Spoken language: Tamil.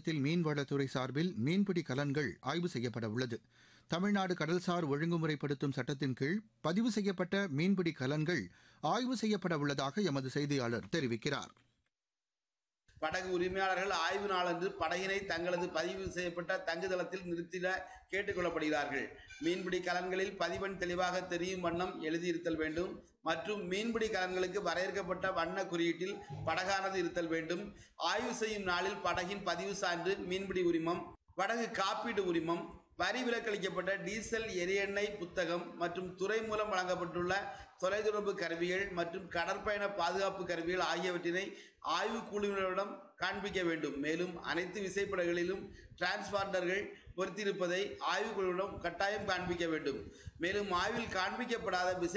மாவட்டத்தில் மீன்வளத்துறை சார்பில் மீன்பிடி கலன்கள் ஆய்வு செய்யப்பட உள்ளது தமிழ்நாடு கடல்சார் ஒழுங்குமுறைப்படுத்தும் சட்டத்தின் கீழ் பதிவு செய்யப்பட்ட மீன்பிடி கலன்கள் ஆய்வு செய்யப்பட உள்ளதாக எமது செய்தியாளர் தெரிவிக்கிறார் படகு உரிமையாளர்கள் ஆய்வு நாளன்று படகினை தங்களது பதிவு செய்யப்பட்ட தங்குதளத்தில் நிறுத்திட கேட்டுக் கொள்ளப்படுகிறார்கள் மீன்பிடி கலன்களில் பதிவெண் தெளிவாக தெரியும் வண்ணம் எழுதியிருத்தல் வேண்டும் மற்றும் மீன்பிடி கலன்களுக்கு வரையறுக்கப்பட்ட வண்ண குறியீட்டில் படகானது இருத்தல் வேண்டும் ஆய்வு செய்யும் நாளில் படகின் பதிவு சான்று மீன்பிடி உரிமம் படகு காப்பீடு உரிமம் வரி விலக்களிக்கப்பட்ட டீசல் எரியெண்ணெய் புத்தகம் மற்றும் துறை மூலம் வழங்கப்பட்டுள்ள தொலைத்தொடர்பு கருவிகள் மற்றும் கடற்பயண பாதுகாப்பு கருவிகள் ஆகியவற்றினை ஆய்வு குழுவினரிடம் காண்பிக்க வேண்டும் மேலும் அனைத்து விசைப்படகுகளிலும் டிரான்ஸ்பாண்டர்கள் பொருத்தியிருப்பதை ஆய்வு குழுவிடம் கட்டாயம் காண்பிக்க வேண்டும் மேலும் ஆய்வில் காண்பிக்கப்படாத விசை